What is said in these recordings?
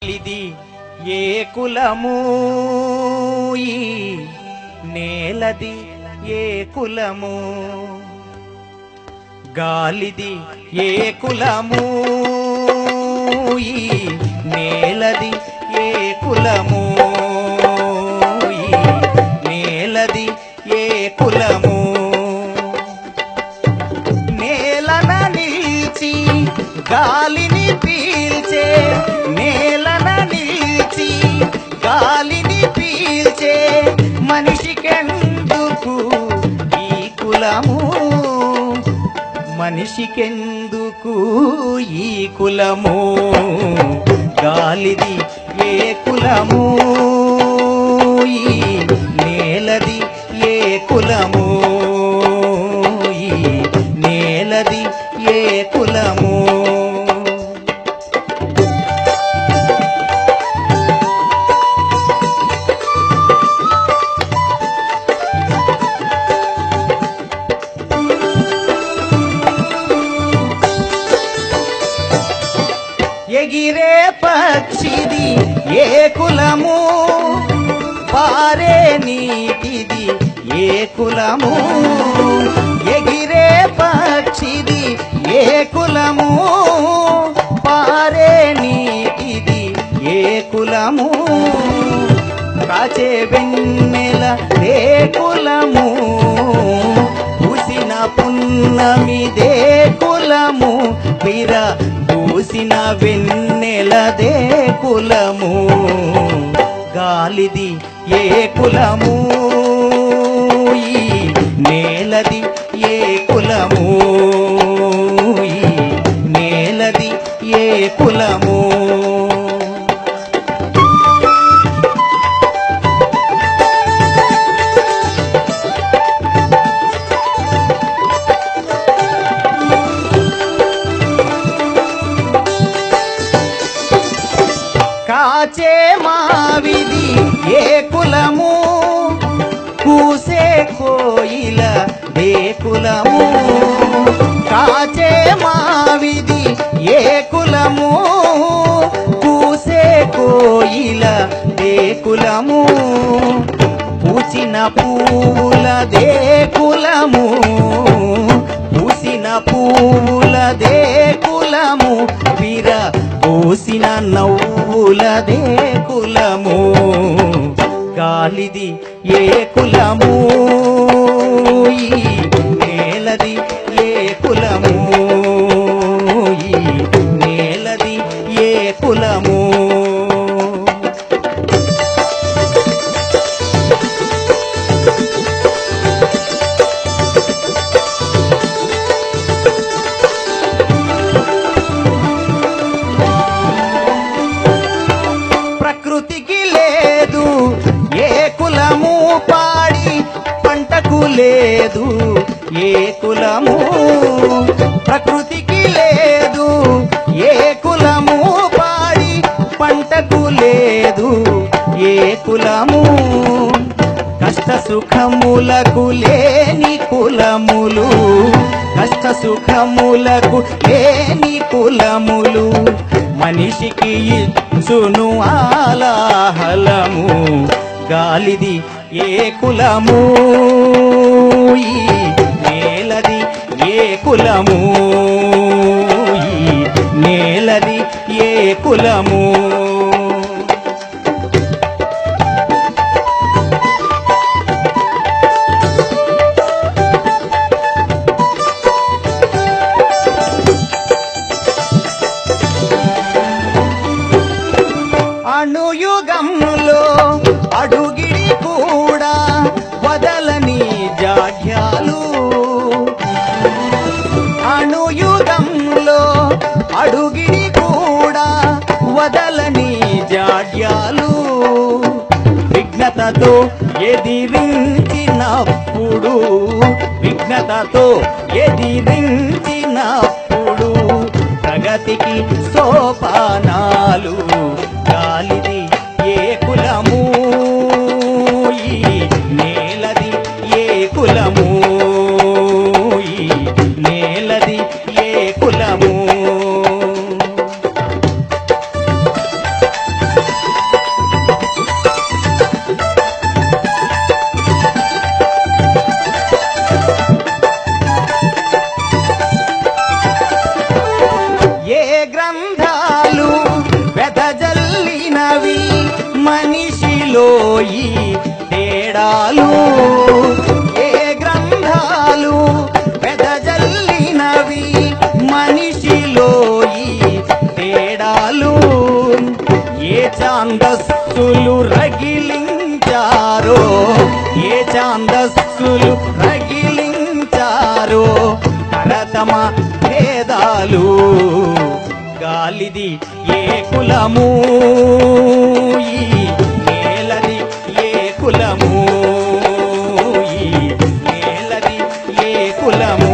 ఇది ఏ కులము ఈ నేలది ఏ కులము గాలిది ఏ కులము ఈ నేలది ఏ కులము ఈ నేలది ఏ కులము నేలన నిలిచి గాలిని పీల్చే నేలన నిలిచి గాలిని పీల్చే మనిషికెందుకు ఈ కులము మనిషికెందుకు ఈ కులము గాలిది ఏ కులము ఈ నేలది ఏ కులము ఈ నేలది ఏ కులము ఎగిరే పక్షిది ఏ కులము పారే నీటిది ఏ కులము ఎగిరే పక్షిది ఏ కులము పారే నీటిది ఏ కులము కాచే వెన్నెల ఏ కులము పూసిన పున్నమిదే కులము పిర పూసిన వెన్నెలదే కులము గాలిది ఏ కులము ఈ నేలది ఏ కులము ఈ నేలది ఏ కులము కాచే మావిది ఏ కులము కూసే కోయిల ఏ కులము కాచే మావిది ఏ కులము కూసే కోయిల ఏ కులము పూచిన పూలదే కులము పూసిన పూలదే కులము వీర పూసిన నవ్వులదే కులము గాలిది ఏ కులము ఈ నేలది ఏ కులము ఈ నేలది ఏ కులము ప్రకృతికి లేదు ఏ కులము పాడి పంటకు లేదు ఏ కులము ప్రకృతికి లేదు ఏ కులము పాడి పంటకు లేదు ఏ కులము కష్ట సుఖములకు లేని కులములు కష్ట సుఖములకు లేని కులములు మనిషికి ఇచ్చును ఆలాహలము గాలిది ఏ కులము ఈ నేలది ఏ కులము ఈ నేలది ఏ కులము అణుయుగంలో అడుగిడి కూడా వదలని జాడ్యాలు అణుయుగంలో అడుగిడి కూడా వదలని జాడ్యాలు విఘ్నతతో ఎదిరించినప్పుడు విఘ్నతతో ఎదిరించినప్పుడు ప్రగతికి సోపానాలు గాలిది ఏ కులము ఈ నేలది ఏ కులము ఈ నేలది ఏ కులము మనిషిలో ఈ తేడాలు ఏ గ్రంథాలు వెదజల్లినవి మనిషిలో ఈ తేడాలు ఏ ఛాందస్సులు రగిలించారో ఏ ఛాందస్సులు రగిలించారో తరతమ భేదాలు గాలిది ఏ కులము ఈ నేలది ఏ కులము ఈ నేలది ఏ కులము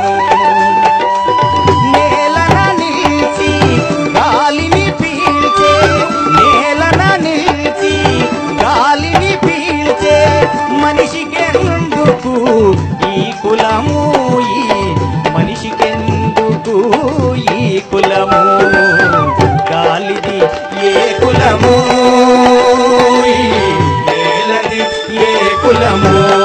నేలన నిలిచి గాలిని పీల్చే నేలన నిలిచి గాలిని పీల్చే మనిషికెందుకు ఈ కులము ఈ మనిషికెందుకు ఈ కులము గాలిది ఏ కులము ఈ నేలది ఏ కులము